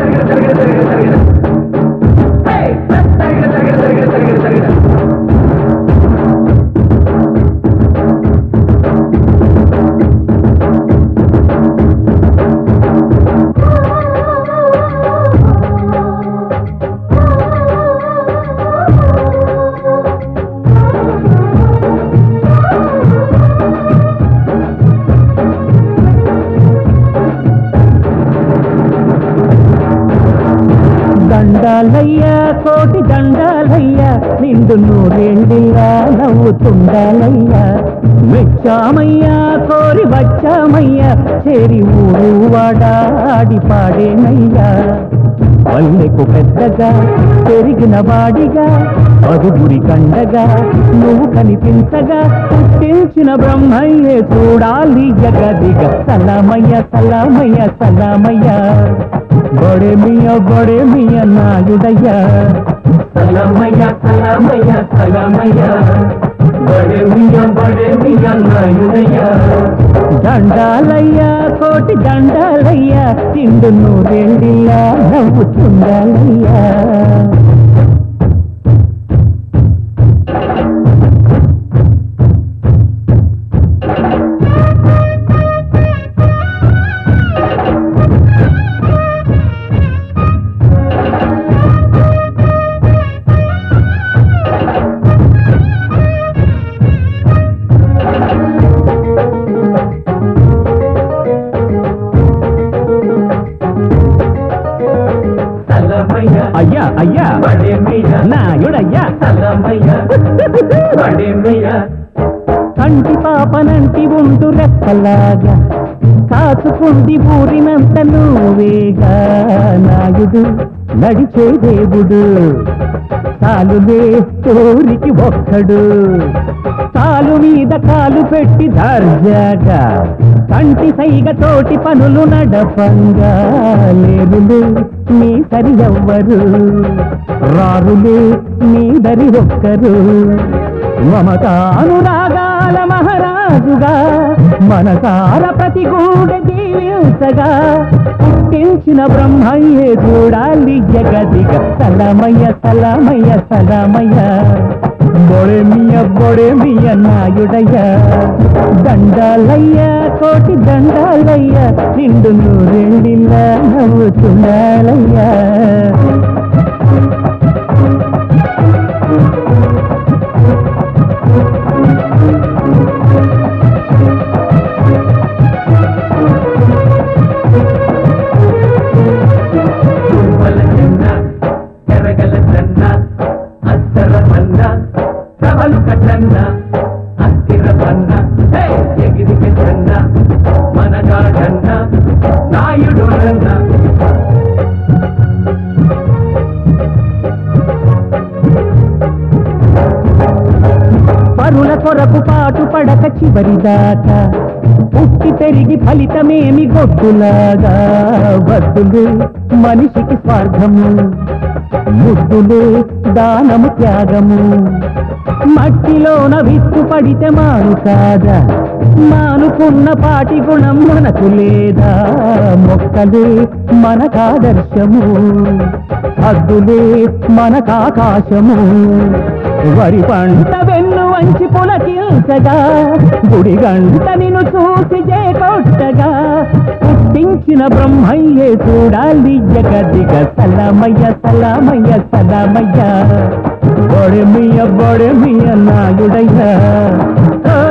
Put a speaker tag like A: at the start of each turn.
A: దండాలయ్యా కోటి దండాలయ్యా నిండు నూరేళ్ళిలా నవ్వుతుండాలయ్యా మెచ్చామయ్యా కోరి వచ్చామయ్యా చేరి ఊరు వాడాడి పాడేనయ్యా పల్లెకు పెద్దగా పెరిగిన వాడిగా పదుగురి కండగా నువ్వు కనిపించగా పుట్టించిన బ్రహ్మయ్యే చూడాలి జగదిగ సలామయ్య సలామయ్య సలామయ్య బడే మియ బడే మియ నాయుడయ్య సలామయ్య సలామయ్య సలామయ్య బడే మియ బడే మియ నాయుడయ్య దండాలయ్యా కోటి దండాలయ్యా తిండు నూరెళ్ళిలా నవ్వుతుండాలయ్యా అయ్యా అయ్యా నాయుడయ్యా కంటి పాపనంటి ఉండు రెప్పలాగా కాచుకుంది ఊరినంత నువ్వేగా నాయుడు నడిచే దేవుడు కాలులే తోరికి ఒక్కడు కాలు మీద కాలు పెట్టి దర్జాగా కంటి సైగ తోటి పనులు నడపంగా లేరులే నీ సరి ఎవ్వరు రారులే నీ దరి ఒక్కరు మమతానురాగాల మహారాజుగా మనసార ప్రతి గూడ జీవించగా పుట్టించిన బ్రహ్మయ్యే చూడాలి జగదిగ సలమయ్య సలమయ్య సలమయ్య బొడెమియ బొడెమియ నాయుడయ్య దండాలయ్య కోటి దండాలయ్య నిండు నూరెళ్ళిల్ల నవ్వుతుండాలయ్యా
B: తువ్వల చిన్న ఎరగల చెన్న అత్తర పన్న సవలు కట్టన్న అస్థిర పన్న హే, ఎగిరికి చెన్న మనగాడన్న నాయుడు అన్న
A: పరుల కొరకు పాటు పడక చివరిదాకా పుట్టి పెరిగి ఫలితమేమి గొడ్డులాగా వద్దులే మనిషికి స్వార్థము ముద్దులే దానము త్యాగము మట్టిలోన విత్తు పడితే మాను కాదా మానుకున్న పాటి గుణం మనకు లేదా మొక్కలే మనకాదర్శము హద్దులే మనకాకాశము వరి పంట వెన్ను వంచి పులకించగా గుడి గంట నిన్ను చూసి చేకొట్టగా పుట్టించిన బ్రహ్మయ్యే చూడాలి జగదిగ సలమయ్య సలమయ్య సలమయ్య బొడెమియ బొడెమియ నాయుడయ్య ఓ